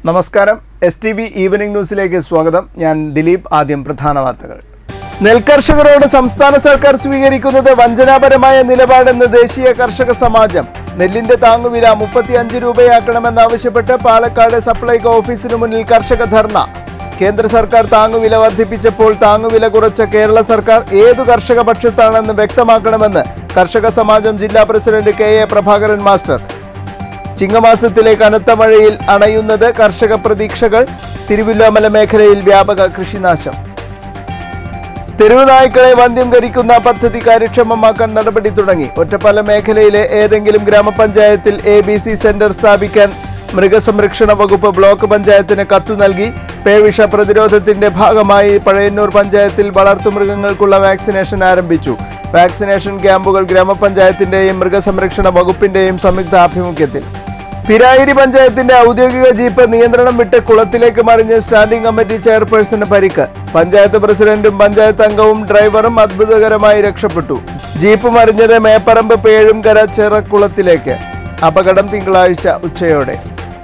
നമസ്കാരം S T V evening ന്യൂസിലേക്ക് സ്വാഗതം ഞാൻ ദിലീപ് ആദ്യം പ്രധാന വാർത്തകൾ നെൽകർഷകരോട് സംസ്ഥാന സർക്കാർ സ്വീകരിക്കുന്നത് വഞ്ചനാപരമായ നിലപാടെന്ന് ദേശീയ കർഷക സമാജം നെല്ലിന്റെ താങ്ങുവില മുപ്പത്തിയഞ്ച് രൂപയാക്കണമെന്നാവശ്യപ്പെട്ട് പാലക്കാട് സപ്ലൈകോ ഓഫീസിനു മുന്നിൽ കർഷക ധർണ കേന്ദ്ര സർക്കാർ താങ്ങുവില വർദ്ധിപ്പിച്ചപ്പോൾ താങ്ങുവില കുറച്ച കേരള സർക്കാർ ഏതു കർഷക പക്ഷത്താണെന്ന് വ്യക്തമാക്കണമെന്ന് കർഷക സമാജം ജില്ലാ president K A Prabhakaran master ചിങ്ങമാസത്തിലെ കനത്ത മഴയിൽ അണയുന്നത് കർഷക പ്രതീക്ഷകൾ തിരുവല്ലോമല മേഖലയിൽ വ്യാപക കൃഷിനാശം തെരുവ് നായ്ക്കളെ വന്ധ്യം കരിക്കുന്ന പദ്ധതി കാര്യക്ഷമമാക്കാൻ നടപടി തുടങ്ങി ഒറ്റപ്പാലം മേഖലയിലെ ഏതെങ്കിലും ഗ്രാമപഞ്ചായത്തിൽ എ ബി സി സെന്റർ സ്ഥാപിക്കാൻ മൃഗസംരക്ഷണ വകുപ്പ് ബ്ലോക്ക് പഞ്ചായത്തിന് കത്തു നൽകി പേവിഷ പ്രതിരോധത്തിന്റെ ഭാഗമായി പഴയന്നൂർ പഞ്ചായത്തിൽ വളർത്തുമൃഗങ്ങൾക്കുള്ള വാക്സിനേഷൻ ആരംഭിച്ചു വാക്സിനേഷൻ ക്യാമ്പുകൾ ഗ്രാമപഞ്ചായത്തിന്റെയും മൃഗസംരക്ഷണ വകുപ്പിന്റെയും സംയുക്ത ആഭിമുഖ്യത്തിൽ പിരായിരി പഞ്ചായത്തിന്റെ ഔദ്യോഗിക ജീപ്പ് നിയന്ത്രണം വിട്ട് കുളത്തിലേക്ക് മറിഞ്ഞ് സ്റ്റാൻഡിംഗ് കമ്മിറ്റി ചെയർപേഴ്സണ് പരിക്ക് പഞ്ചായത്ത് പ്രസിഡന്റും പഞ്ചായത്ത് അംഗവും ഡ്രൈവറും അത്ഭുതകരമായി രക്ഷപ്പെട്ടു ജീപ്പ് മറിഞ്ഞത് മേപ്പറമ്പ് പേഴുംകര ചെറക്കുളത്തിലേക്ക് അപകടം തിങ്കളാഴ്ച ഉച്ചയോടെ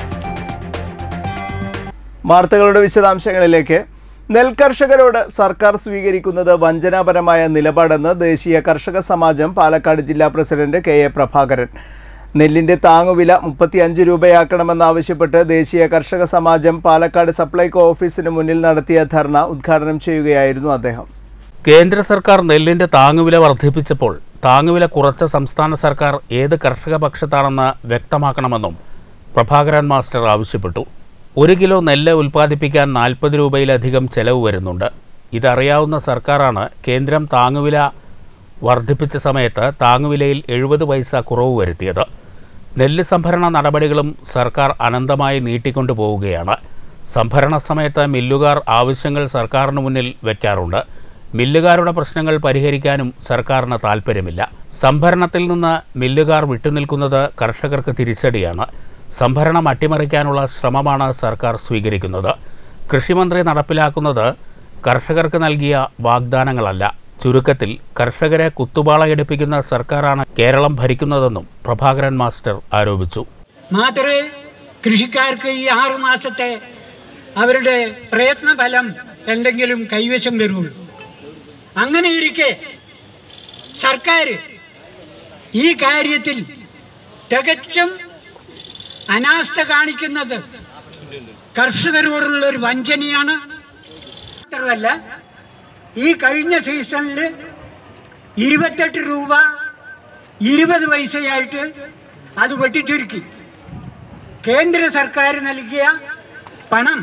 വാർത്തകളുടെ വിശദാംശങ്ങളിലേക്ക് നെൽകർഷകരോട് സർക്കാർ സ്വീകരിക്കുന്നത് വഞ്ചനാപരമായ നിലപാടെന്ന് ദേശീയ കർഷക സമാജം പാലക്കാട് ജില്ലാ പ്രസിഡന്റ് കെ എ പ്രഭാകരൻ നെല്ലിന്റെ താങ്ങുവില മുപ്പത്തിയഞ്ച് രൂപയാക്കണമെന്നാവശ്യപ്പെട്ട് ദേശീയ കർഷക സമാജം പാലക്കാട് സപ്ലൈകോ ഓഫീസിന് മുന്നിൽ നടത്തിയ ധർണ ഉദ്ഘാടനം ചെയ്യുകയായിരുന്നു അദ്ദേഹം കേന്ദ്ര സർക്കാർ നെല്ലിന്റെ താങ്ങുവില വർദ്ധിപ്പിച്ചപ്പോൾ താങ്ങുവില കുറച്ച സംസ്ഥാന സർക്കാർ ഏത് കർഷക പക്ഷത്താണെന്ന് വ്യക്തമാക്കണമെന്നും പ്രഭാകരൻ മാസ്റ്റർ ആവശ്യപ്പെട്ടു ഒരു കിലോ നെല്ല് ഉൽപ്പാദിപ്പിക്കാൻ നാൽപ്പത് രൂപയിലധികം ചെലവ് വരുന്നുണ്ട് ഇതറിയാവുന്ന സർക്കാരാണ് കേന്ദ്രം താങ്ങുവില വർദ്ധിപ്പിച്ച സമയത്ത് താങ്ങുവിലയിൽ എഴുപത് പൈസ കുറവ് വരുത്തിയത് നെല്ല് സംഭരണ നടപടികളും സർക്കാർ അനന്തമായി നീട്ടിക്കൊണ്ടു പോവുകയാണ് സംഭരണ സമയത്ത് മില്ലുകാർ ആവശ്യങ്ങൾ സർക്കാരിന് മുന്നിൽ വയ്ക്കാറുണ്ട് മില്ലുകാരുടെ പ്രശ്നങ്ങൾ പരിഹരിക്കാനും സർക്കാരിന് താൽപ്പര്യമില്ല സംഭരണത്തിൽ നിന്ന് മില്ലുകാർ വിട്ടുനിൽക്കുന്നത് കർഷകർക്ക് തിരിച്ചടിയാണ് സംഭരണം അട്ടിമറിക്കാനുള്ള ശ്രമമാണ് സർക്കാർ സ്വീകരിക്കുന്നത് കൃഷിമന്ത്രി നടപ്പിലാക്കുന്നത് കർഷകർക്ക് നൽകിയ വാഗ്ദാനങ്ങളല്ല ചുരുക്കത്തിൽ കർഷകരെ കുത്തുപാളയെടുപ്പിക്കുന്ന സർക്കാരാണ് കേരളം ഭരിക്കുന്നതെന്നും പ്രഭാകരൻ മാസ്റ്റർ ആരോപിച്ചു മാത്രമേ കൃഷിക്കാർക്ക് ഈ ആറു മാസത്തെ അവരുടെ പ്രയത്ന ഫലം എന്തെങ്കിലും കൈവശം വരുള്ളൂ അങ്ങനെ ഇരിക്കെ സർക്കാർ ഈ കാര്യത്തിൽ തികച്ചും അനാസ്ഥ കാണിക്കുന്നത് കർഷകരോടുള്ള ഒരു വഞ്ചനയാണ് മാത്രമല്ല ഈ കഴിഞ്ഞ സീസണിൽ ഇരുപത്തെട്ട് രൂപ ഇരുപത് പൈസയായിട്ട് അത് വെട്ടിച്ചുരുക്കി കേന്ദ്ര സർക്കാർ നൽകിയ പണം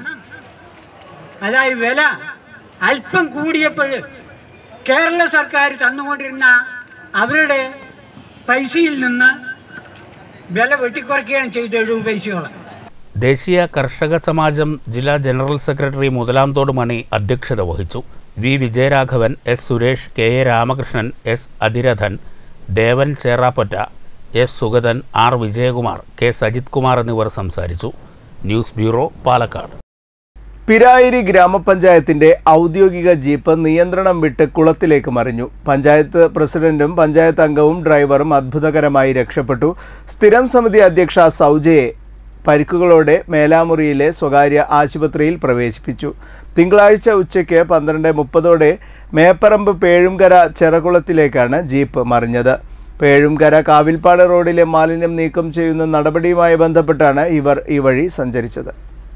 അതായത് വില അല്പം കൂടിയപ്പോൾ കേരള സർക്കാർ തന്നുകൊണ്ടിരുന്ന അവരുടെ പൈസയിൽ നിന്ന് വില വെട്ടിക്കുറയ്ക്കുകയാണ് ചെയ്തത് എഴുപത് പൈസയോളം ദേശീയ കർഷക സമാജം ജില്ലാ ജനറൽ സെക്രട്ടറി മുതലാംതോട് മണി അധ്യക്ഷത വഹിച്ചു V Vijayaraghavan S Suresh K A Ramakrishnan S Athirathan Devan Cherapotta S Sugathan R Vijayakumar K Sajith Kumar എന്നിവർ സംസാരിച്ചു ന്യൂസ് ബ്യൂറോ പാലക്കാട് പിരായിരി ഗ്രാമപഞ്ചായത്തിന്റെ ഔദ്യോഗിക ജീപ്പ് നിയന്ത്രണം വിട്ട് കുളത്തിലേക്ക് മറിഞ്ഞു പഞ്ചായത്ത് പ്രസിഡന്റും പഞ്ചായത്ത് അംഗവും ഡ്രൈവറും അത്ഭുതകരമായി രക്ഷപ്പെട്ടു സ്ഥിരം സമിതി അധ്യക്ഷ സൗജയെ പരിക്കുകളോടെ മേലാമുറിയിലെ സ്വകാര്യ ആശുപത്രിയിൽ പ്രവേശിപ്പിച്ചു തിങ്കളാഴ്ച ഉച്ചയ്ക്ക് പന്ത്രണ്ട് മുപ്പതോടെ മേപ്പറമ്പ് പേഴുംകര ചെറകുളത്തിലേക്കാണ് ജീപ്പ് മറിഞ്ഞത് പേഴുംകര കാവിൽപ്പാട് റോഡിലെ മാലിന്യം നീക്കം ചെയ്യുന്ന നടപടിയുമായി ബന്ധപ്പെട്ടാണ് ഇവർ ഈ വഴി സഞ്ചരിച്ചത്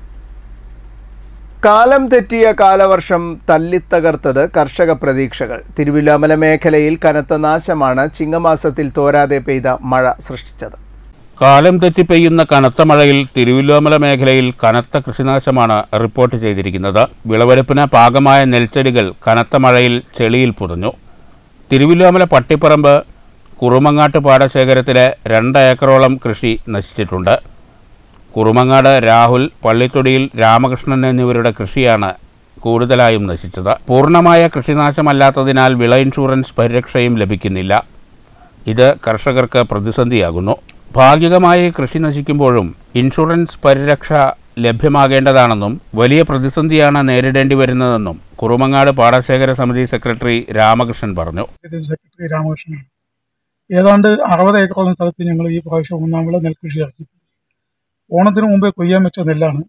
കാലം തെറ്റിയ കാലവർഷം തല്ലിത്തകർത്തത് കർഷക പ്രതീക്ഷകൾ തിരുവില്ലാമല മേഖലയിൽ കനത്ത നാശമാണ് ചിങ്ങമാസത്തിൽ തോരാതെ പെയ്ത മഴ സൃഷ്ടിച്ചത് കാലം തെറ്റി പെയ്യുന്ന കനത്ത മഴയിൽ തിരുവല്ലോമല മേഖലയിൽ കനത്ത കൃഷിനാശമാണ് റിപ്പോർട്ട് ചെയ്തിരിക്കുന്നത് വിളവെടുപ്പിന് പാകമായ നെൽച്ചെടികൾ കനത്ത മഴയിൽ ചെളിയിൽ പുതഞ്ഞു തിരുവല്ലോമല പട്ടിപ്പറമ്പ് കുറുമങ്ങാട്ട് പാടശേഖരത്തിലെ രണ്ട് ഏക്കറോളം കൃഷി നശിച്ചിട്ടുണ്ട് കുറുമങ്ങാട് രാഹുൽ പള്ളിത്തൊടിയിൽ രാമകൃഷ്ണൻ എന്നിവരുടെ കൃഷിയാണ് കൂടുതലായും നശിച്ചത് പൂർണ്ണമായ കൃഷിനാശമല്ലാത്തതിനാൽ വിള ഇൻഷുറൻസ് പരിരക്ഷയും ലഭിക്കുന്നില്ല ഇത് കർഷകർക്ക് പ്രതിസന്ധിയാകുന്നു ഭാഗികമായി കൃഷി നശിക്കുമ്പോഴും ഇൻഷുറൻസ് പരിരക്ഷ ലഭ്യമാകേണ്ടതാണെന്നും വലിയ പ്രതിസന്ധിയാണ് നേരിടേണ്ടി വരുന്നതെന്നും കുറുമങ്ങാട് പാടശേഖര സമിതി സെക്രട്ടറി രാമകൃഷ്ണൻ പറഞ്ഞു ഇത് സെക്രട്ടറി രാമകൃഷ്ണനാണ് ഏതാണ്ട് അറുപത് ഏക്കറോളം സ്ഥലത്ത് ഞങ്ങൾ ഈ പ്രാവശ്യം ഒന്നാം വിള നെൽകൃഷി ഇറക്കി ഓണത്തിന് മുമ്പേ കൊയ്യാൻ വെച്ച നെല്ലാണ്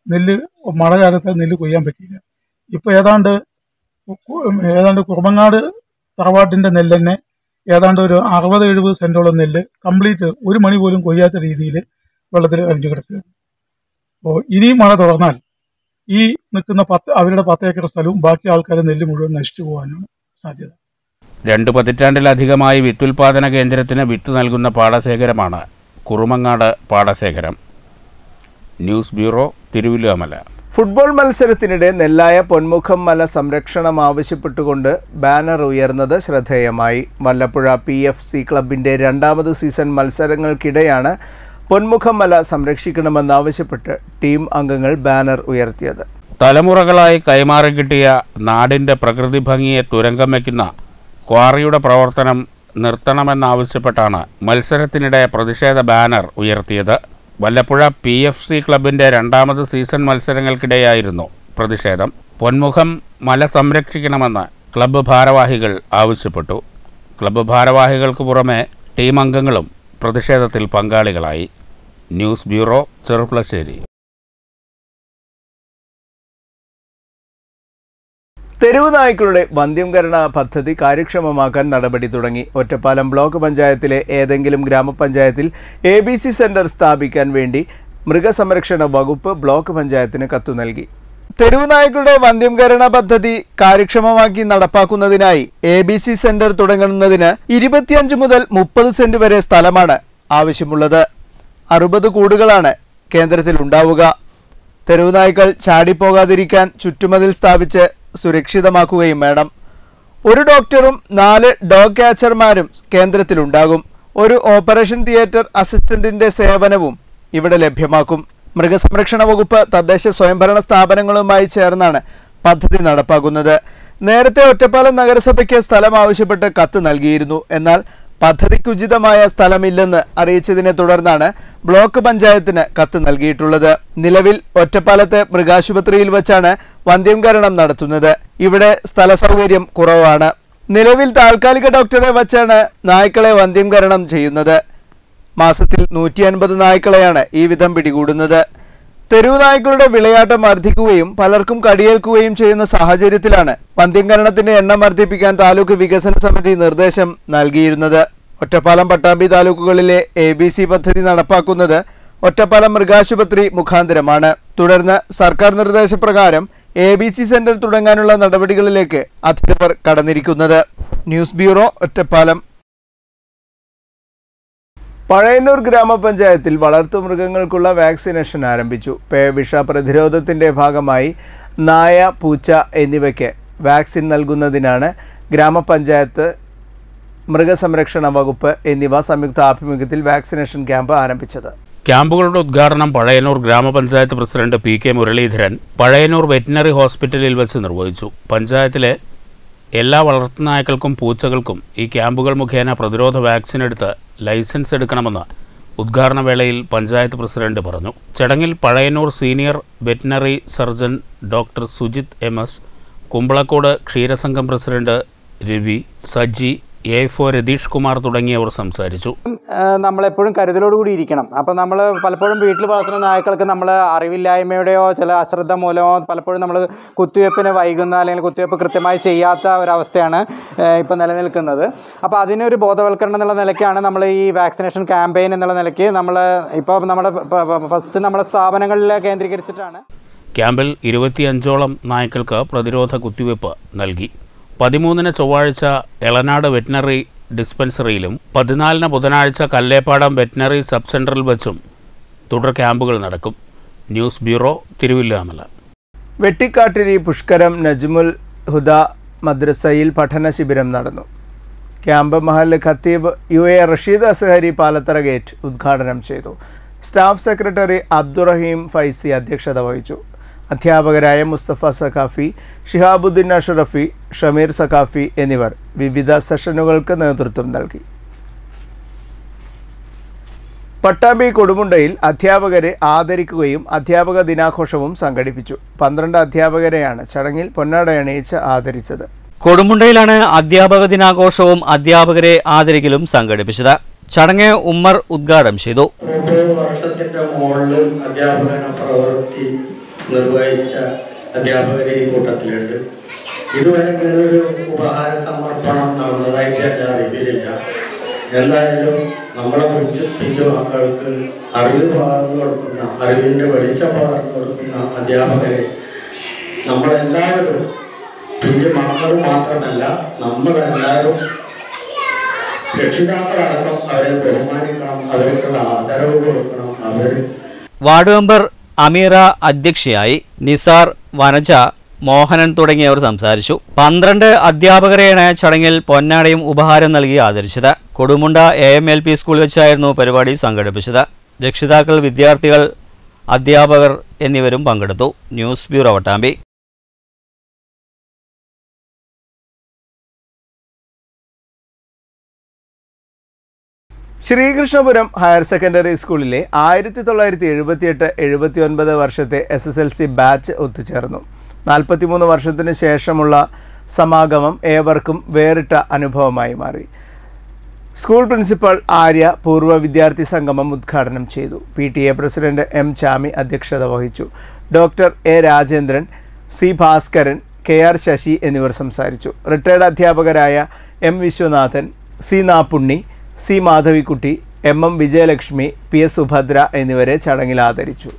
നെല്ല് മഴകാലത്ത് നെല്ല് കൊയ്യാൻ പറ്റിയില്ല ഇപ്പൊ ഏതാണ്ട് കു- ഏതാണ്ട് കുറുമങ്ങാട് തറവാട്ടിന്റെ നെല്ല് തന്നെ ഏതാണ്ട് ഒരു അറുപത് എഴുപത് സെന്റോളം നെല്ല് കംപ്ലീറ്റ് ഒരു മണി പോലും കൊയ്യാത്ത രീതിയിൽ വെള്ളത്തിൽ അരിഞ്ഞു കിടക്കുകയാണ് അപ്പോൾ ഇനിയും മഴ തുടർന്നാൽ ഈ നിൽക്കുന്ന പത്ത് അവരുടെ പത്ത് ഏക്കർ സ്ഥലവും ബാക്കി ആൾക്കാരുടെ നെല്ല് മുഴുവൻ നശിച്ചു പോകാനാണ് സാധ്യത രണ്ട് പതിറ്റാണ്ടിലധികമായി വിത്തുൽപാദന കേന്ദ്രത്തിന് വിത്ത് നൽകുന്ന പാടശേഖരമാണ് കുറുമങ്ങാട് പാടശേഖരം ന്യൂസ് ബ്യൂറോ തിരുവല്ലുവമല ഫുട്ബോൾ മത്സരത്തിനിടെ നെല്ലായ പൊന്മുഖം മല സംരക്ഷണം ആവശ്യപ്പെട്ടുകൊണ്ട് ബാനർ ഉയർന്നത് ശ്രദ്ധേയമായി വല്ലപ്പുഴ പി എഫ് സി ക്ലബിൻ്റെ രണ്ടാമത് സീസൺ മത്സരങ്ങൾക്കിടെയാണ് പൊന്മുഖം മല സംരക്ഷിക്കണമെന്നാവശ്യപ്പെട്ട് ടീം അംഗങ്ങൾ ബാനർ ഉയർത്തിയത് തലമുറകളായി കൈമാറി കിട്ടിയ നാടിൻ്റെ പ്രകൃതി ഭംഗിയെ തുരങ്കം വയ്ക്കുന്ന ക്വാറിയുടെ പ്രവർത്തനം നിർത്തണമെന്നാവശ്യപ്പെട്ടാണ് മത്സരത്തിനിടെ പ്രതിഷേധ ബാനർ ഉയർത്തിയത് വല്ലപ്പുഴ പി എഫ് സി ക്ലബിൻ്റെ രണ്ടാമത് സീസൺ മത്സരങ്ങൾക്കിടെയായിരുന്നു പ്രതിഷേധം പൊന്മുഖം മല സംരക്ഷിക്കണമെന്ന് ക്ലബ്ബ് ഭാരവാഹികൾ ആവശ്യപ്പെട്ടു ക്ലബ്ബ് ഭാരവാഹികൾക്ക് പുറമെ ടീം അംഗങ്ങളും പ്രതിഷേധത്തിൽ പങ്കാളികളായി ന്യൂസ് ബ്യൂറോ ചെറുപ്പളശ്ശേരി തെരുവ് നായ്ക്കളുടെ വന്ധ്യംകരണ പദ്ധതി കാര്യക്ഷമമാക്കാൻ നടപടി തുടങ്ങി ഒറ്റപ്പാലം ബ്ലോക്ക് പഞ്ചായത്തിലെ ഏതെങ്കിലും ഗ്രാമപഞ്ചായത്തിൽ എ ബി സി സെന്റർ സ്ഥാപിക്കാൻ വേണ്ടി മൃഗസംരക്ഷണ വകുപ്പ് ബ്ലോക്ക് പഞ്ചായത്തിന് കത്തു നൽകി തെരുവ് നായ്ക്കളുടെ വന്ധ്യംകരണ പദ്ധതി കാര്യക്ഷമമാക്കി നടപ്പാക്കുന്നതിനായി എ ബി സി സെന്റർ തുടങ്ങുന്നതിന് ഇരുപത്തിയഞ്ച് മുതൽ മുപ്പത് സെന്റ് വരെ സ്ഥലമാണ് ആവശ്യമുള്ളത് അറുപത് കൂടുകളാണ് കേന്ദ്രത്തിൽ ഉണ്ടാവുക തെരുവ് നായ്ക്കൾ ചാടിപ്പോകാതിരിക്കാൻ ചുറ്റുമതിൽ സ്ഥാപിച്ച് സുരക്ഷിതമാക്കുകയും വേണം ഒരു ഡോക്ടറും നാല് ഡോഗ് ക്യാച്ചർമാരും കേന്ദ്രത്തിലുണ്ടാകും ഒരു ഓപ്പറേഷൻ തിയേറ്റർ അസിസ്റ്റന്റിന്റെ സേവനവും ഇവിടെ ലഭ്യമാക്കും മൃഗസംരക്ഷണ വകുപ്പ് തദ്ദേശ സ്വയംഭരണ സ്ഥാപനങ്ങളുമായി ചേർന്നാണ് പദ്ധതി നടപ്പാക്കുന്നത് നേരത്തെ ഒറ്റപ്പാലം നഗരസഭയ്ക്ക് സ്ഥലം ആവശ്യപ്പെട്ട് കത്ത് നൽകിയിരുന്നു എന്നാൽ പദ്ധതിക്കുചിതമായ സ്ഥലമില്ലെന്ന് അറിയിച്ചതിനെ തുടർന്നാണ് ബ്ലോക്ക് പഞ്ചായത്തിന് കത്ത് നൽകിയിട്ടുള്ളത് നിലവിൽ ഒറ്റപ്പാലത്തെ മൃഗാശുപത്രിയിൽ വച്ചാണ് വന്ധ്യംകരണം നടത്തുന്നത് ഇവിടെ സ്ഥല സൗകര്യം കുറവാണ് നിലവിൽ താൽക്കാലിക ഡോക്ടറെ വച്ചാണ് നായ്ക്കളെ വന്ധ്യംകരണം ചെയ്യുന്നത് മാസത്തിൽ നൂറ്റി അൻപത് നായ്ക്കളെയാണ് ഈ വിധം പിടികൂടുന്നത് തെരുവ് നായ്ക്കളുടെ വിളയാട്ടം വർദ്ധിക്കുകയും പലർക്കും കടിയേൽക്കുകയും ചെയ്യുന്ന സാഹചര്യത്തിലാണ് വന്ധ്യംകരണത്തിന്റെ എണ്ണം വർദ്ധിപ്പിക്കാൻ താലൂക്ക് വികസന സമിതി നിർദ്ദേശം നൽകിയിരുന്നത് ഒറ്റപ്പാലം പട്ടാമ്പി താലൂക്കുകളിലെ എ ബി സി പദ്ധതി നടപ്പാക്കുന്നത് ഒറ്റപ്പാലം മൃഗാശുപത്രി മുഖാന്തരമാണ് തുടർന്ന് സർക്കാർ നിർദ്ദേശപ്രകാരം എ ബി സി സെന്റർ തുടങ്ങാനുള്ള നടപടികളിലേക്ക് അധികൃതർ കടന്നിരിക്കുന്നത് ന്യൂസ് ബ്യൂറോ ഒറ്റപ്പാലം പഴയന്നൂർ ഗ്രാമപഞ്ചായത്തിൽ വളർത്തുമൃഗങ്ങൾക്കുള്ള വാക്സിനേഷൻ ആരംഭിച്ചു പേവിഷ പ്രതിരോധത്തിൻ്റെ ഭാഗമായി നായ പൂച്ച എന്നിവയ്ക്ക് വാക്സിൻ നൽകുന്നതിനാണ് ഗ്രാമപഞ്ചായത്ത് മൃഗസംരക്ഷണ വകുപ്പ് എന്നിവ സംയുക്ത ആഭിമുഖ്യത്തിൽ വാക്സിനേഷൻ ക്യാമ്പ് ആരംഭിച്ചത് ക്യാമ്പുകളുടെ ഉദ്ഘാടനം പഴയന്നൂർ ഗ്രാമപഞ്ചായത്ത് president P K Muraleedharan Pazhayannur veterinary ഹോസ്പിറ്റലിൽ വെച്ച് നിർവഹിച്ചു പഞ്ചായത്തിലെ എല്ലാ വളർത്തുനായ്ക്കൾക്കും പൂച്ചകൾക്കും ഈ ക്യാമ്പുകൾ മുഖേന പ്രതിരോധ വാക്സിൻ എടുത്ത് ലൈസൻസ് എടുക്കണമെന്ന് ഉദ്ഘാടന വേളയിൽ പഞ്ചായത്ത് പ്രസിഡന്റ് പറഞ്ഞു ചടങ്ങിൽ Pazhayannur senior veterinary surgeon doctor Sujith M S Kumbalakode ക്ഷീരസംഘം പ്രസിഡന്റ് രവി സജി എ ഫോ രതീഷ് കുമാർ തുടങ്ങിയവർ സംസാരിച്ചു ഏഹ് നമ്മളെപ്പോഴും കരുതലോടുകൂടി ഇരിക്കണം അപ്പോൾ നമ്മൾ പലപ്പോഴും വീട്ടിൽ വളർത്തുന്ന നായ്ക്കൾക്ക് നമ്മൾ അറിവില്ലായ്മയുടെയോ ചില അശ്രദ്ധ മൂലമോ പലപ്പോഴും നമ്മൾ കുത്തിവയ്പ്പിന് വൈകുന്ന അല്ലെങ്കിൽ കുത്തിവയ്പ്പ് കൃത്യമായി ചെയ്യാത്ത ഒരവസ്ഥയാണ് ഇപ്പോൾ നിലനിൽക്കുന്നത് അപ്പോൾ അതിനൊരു ബോധവൽക്കരണം എന്നുള്ള നിലയ്ക്കാണ് നമ്മൾ ഈ വാക്സിനേഷൻ ക്യാമ്പയിൻ എന്നുള്ള നിലയ്ക്ക് നമ്മൾ ഇപ്പോൾ നമ്മുടെ ഫസ്റ്റ് നമ്മുടെ സ്ഥാപനങ്ങളിൽ കേന്ദ്രീകരിച്ചിട്ടാണ് ക്യാമ്പിൽ ഇരുപത്തിയഞ്ചോളം നായ്ക്കൾക്ക് പ്രതിരോധ കുത്തിവയ്പ് നൽകി പതിമൂന്നിന് ചൊവ്വാഴ്ച എളനാട് വെറ്റിനറി ഡിസ്പെൻസറിയിലും പതിനാലിന് ബുധനാഴ്ച കല്ലേപ്പാടം വെറ്റിനറി സബ് സെൻറ്ററിൽ വച്ചും തുടർ ക്യാമ്പുകൾ നടക്കും ന്യൂസ് ബ്യൂറോ തിരുവില്ലാമല വെട്ടിക്കാട്ടിരി പുഷ്കരം നജ്മുൽ ഹുദ മദ്രസയിൽ പഠന ശിബിരം നടന്നു ക്യാമ്പ് മഹൽ ഖത്തീബ് U A Rasheed Azhari Palathara gate ഉദ്ഘാടനം ചെയ്തു സ്റ്റാഫ് സെക്രട്ടറി അബ്ദുറഹീം ഫൈസി അധ്യക്ഷത വഹിച്ചു അധ്യാപകരായ മുസ്തഫ സഖാഫി ഷിഹാബുദ്ദീൻ അഷറഫി ഷമീർ സഖാഫി എന്നിവർ വിവിധ സെഷനുകൾക്ക് നേതൃത്വം നൽകി പട്ടാമ്പി കൊടുമുണ്ടയിൽ അധ്യാപകരെ ആദരിക്കുകയും അധ്യാപക ദിനാഘോഷവും സംഘടിപ്പിച്ചു പന്ത്രണ്ട് അധ്യാപകരെയാണ് ചടങ്ങിൽ പൊന്നാടയണിയിച്ച് ആദരിച്ചത് കൊടുമുണ്ടയിലാണ് അധ്യാപക ദിനാഘോഷവും അധ്യാപകരെ ആദരിക്കലും സംഘടിപ്പിച്ചത് ചടങ്ങ് ഉമ്മർ ഉദ്ഘാടനം ചെയ്തു ഒരു വർഷത്തിന്റെ മുകളിൽ അധ്യാപന പ്രവൃത്തി നിർവഹിച്ച അധ്യാപകർ ഈ കൂട്ടത്തിലുണ്ട് ഇതുവരെ ഇങ്ങനെ ഒരു ഉപഹാര സമർപ്പണം നടന്നതായിട്ട് എൻ്റെ അറിവിലില്ല എന്തായാലും നമ്മളെ പിഞ്ചു പിഞ്ചു മക്കൾക്ക് അറിവ് പകർന്നു കൊടുക്കുന്ന അറിവിൻ്റെ വെളിച്ചം പകർന്നു കൊടുക്കുന്ന അധ്യാപകരെ നമ്മളെല്ലാവരും പിഞ്ചു മക്കൾ മാത്രമല്ല നമ്മളെല്ലാവരും രക്ഷിതാക്കളടക്കം അവരെ ബഹുമാനിക്കണം അവർക്കുള്ള ആദരവ് കൊടുക്കണം അവർ വാർഡ് മെമ്പർ അമീറ അധ്യക്ഷയായി നിസാർ വനജ മോഹനൻ തുടങ്ങിയവർ സംസാരിച്ചു പന്ത്രണ്ട് അധ്യാപകരെയാണ് ചടങ്ങിൽ പൊന്നാടയും ഉപഹാരം നൽകി ആദരിച്ചത് Kodumunda A M L P school വെച്ചായിരുന്നു പരിപാടി സംഘടിപ്പിച്ചത് രക്ഷിതാക്കൾ വിദ്യാർത്ഥികൾ അധ്യാപകർ എന്നിവരും പങ്കെടുത്തു news bureau Pattambi Sreekrishnapuram higher secondary സ്കൂളിലെ ആയിരത്തി തൊള്ളായിരത്തി എഴുപത്തിയെട്ട് എഴുപത്തി ഒൻപത് വർഷത്തെ S S L C batch ഒത്തുചേർന്നു നാൽപ്പത്തിമൂന്ന് വർഷത്തിന് ശേഷമുള്ള സമാഗമം ഏവർക്കും വേറിട്ട അനുഭവമായി മാറി സ്കൂൾ പ്രിൻസിപ്പൽ ആര്യ പൂർവ്വ വിദ്യാർത്ഥി സംഗമം ഉദ്ഘാടനം ചെയ്തു P T A president M Chami അധ്യക്ഷത വഹിച്ചു doctor A Rajendran C Bhaskaran K R Sasi എന്നിവർ സംസാരിച്ചു റിട്ടയർഡ് അധ്യാപകരായ M Viswanathan C Nappunni C Madhavikutty M M Vijayalakshmi P S Subhadra എന്നിവരെ ചടങ്ങിൽ ആദരിച്ചു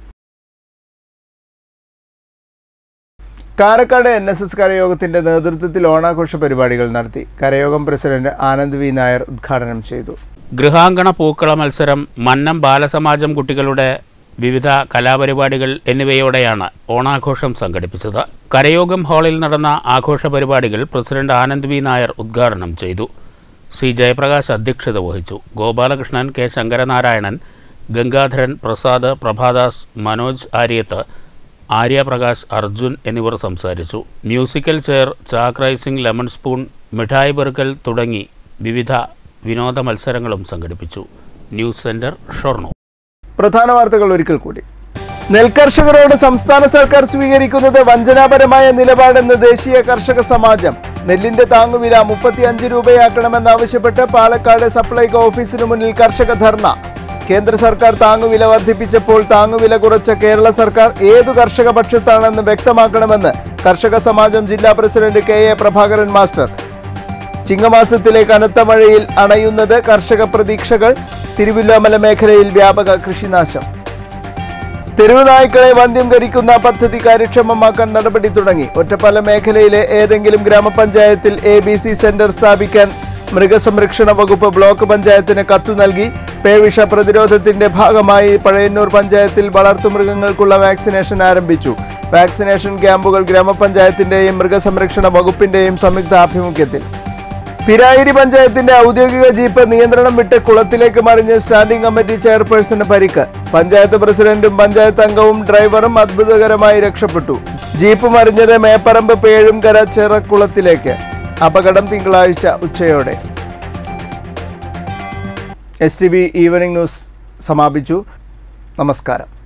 കാരക്കാട് എൻ എസ് എസ് കരയോഗത്തിന്റെ നേതൃത്വത്തിൽ ഓണാഘോഷ പരിപാടികൾ നടത്തി കരയോഗം പ്രസിഡന്റ് ആനന്ദ് വി നായർ ഉദ്ഘാടനം ചെയ്തു ഗൃഹാങ്കണ പൂക്കള മത്സരം മന്നം ബാലസമാജം കുട്ടികളുടെ വിവിധ കലാപരിപാടികൾ എന്നിവയോടെയാണ് ഓണാഘോഷം സംഘടിപ്പിച്ചത് കരയോഗം ഹാളിൽ നടന്ന ആഘോഷ പരിപാടികൾ പ്രസിഡന്റ് ആനന്ദ് വി നായർ ഉദ്ഘാടനം ചെയ്തു സി ജയപ്രകാശ് അധ്യക്ഷത വഹിച്ചു ഗോപാലകൃഷ്ണൻ കെ ശങ്കരനാരായണൻ ഗംഗാധരൻ പ്രസാദ് പ്രഭാദാസ് മനോജ് ആര്യത്ത് ആര്യപ്രകാശ് അർജുൻ എന്നിവർ സംസാരിച്ചു മ്യൂസിക്കൽ ചെയർ ചാക്ക് റൈസിംഗ് ലെമൺ സ്പൂൺ മിഠായി പെറുക്കൽ തുടങ്ങി വിവിധ വിനോദ മത്സരങ്ങളും സംഘടിപ്പിച്ചു ന്യൂസ് സെന്റർ ഷൊർണൂർ പ്രധാന വാർത്തകൾ ഒരിക്കൽ കൂടി നെൽകർഷകരോട് സംസ്ഥാന സർക്കാർ സ്വീകരിക്കുന്നത് വഞ്ചനാപരമായ നിലപാടെന്ന് ദേശീയ കർഷക സമാജം നെല്ലിന്റെ താങ്ങുവില മുപ്പത്തിയഞ്ച് രൂപയാക്കണമെന്നാവശ്യപ്പെട്ട് പാലക്കാട് സപ്ലൈകോ ഓഫീസിനു മുന്നിൽ കർഷക ധർണ കേന്ദ്ര സർക്കാർ താങ്ങുവില വർദ്ധിപ്പിച്ചപ്പോൾ താങ്ങുവില കുറച്ച കേരള സർക്കാർ ഏതു കർഷക പക്ഷത്താണെന്ന് വ്യക്തമാക്കണമെന്ന് കർഷക സമാജം ജില്ലാ president K A Prabhakaran master ചിങ്ങമാസത്തിലെ കനത്ത മഴയിൽ അണയുന്നത് കർഷക പ്രതീക്ഷകൾ തിരുവില്ലോമല മേഖലയിൽ വ്യാപക കൃഷിനാശം തെരുവ് നായ്ക്കളെ വന്ധ്യംകരിക്കുന്ന പദ്ധതി കാര്യക്ഷമമാക്കാൻ നടപടി തുടങ്ങി ഒറ്റപ്പാലം മേഖലയിലെ ഏതെങ്കിലും ഗ്രാമപഞ്ചായത്തിൽ എ ബി സി സെന്റർ സ്ഥാപിക്കാൻ മൃഗസംരക്ഷണ വകുപ്പ് ബ്ലോക്ക് പഞ്ചായത്തിന് കത്തു നൽകി പേവിഷ പ്രതിരോധത്തിന്റെ ഭാഗമായി പഴയന്നൂർ പഞ്ചായത്തിൽ വളർത്തുമൃഗങ്ങൾക്കുള്ള വാക്സിനേഷൻ ആരംഭിച്ചു വാക്സിനേഷൻ ക്യാമ്പുകൾ ഗ്രാമപഞ്ചായത്തിന്റെയും മൃഗസംരക്ഷണ വകുപ്പിന്റെയും സംയുക്ത ആഭിമുഖ്യത്തിൽ പിരായിരി പഞ്ചായത്തിന്റെ ഔദ്യോഗിക ജീപ്പ് നിയന്ത്രണം വിട്ട് കുളത്തിലേക്ക് മറിഞ്ഞ് സ്റ്റാൻഡിംഗ് കമ്മിറ്റി ചെയർപേഴ്സണ് പരിക്ക് പഞ്ചായത്ത് പ്രസിഡന്റും പഞ്ചായത്ത് അംഗവും ഡ്രൈവറും അത്ഭുതകരമായി രക്ഷപ്പെട്ടു ജീപ്പ് മറിഞ്ഞത് മേപ്പറമ്പ് പേഴുംകര ചിറക്കുളത്തിലേക്ക് അപകടം തിങ്കളാഴ്ച ഉച്ചയോടെ S T B evening news സമാപിച്ചു നമസ്കാരം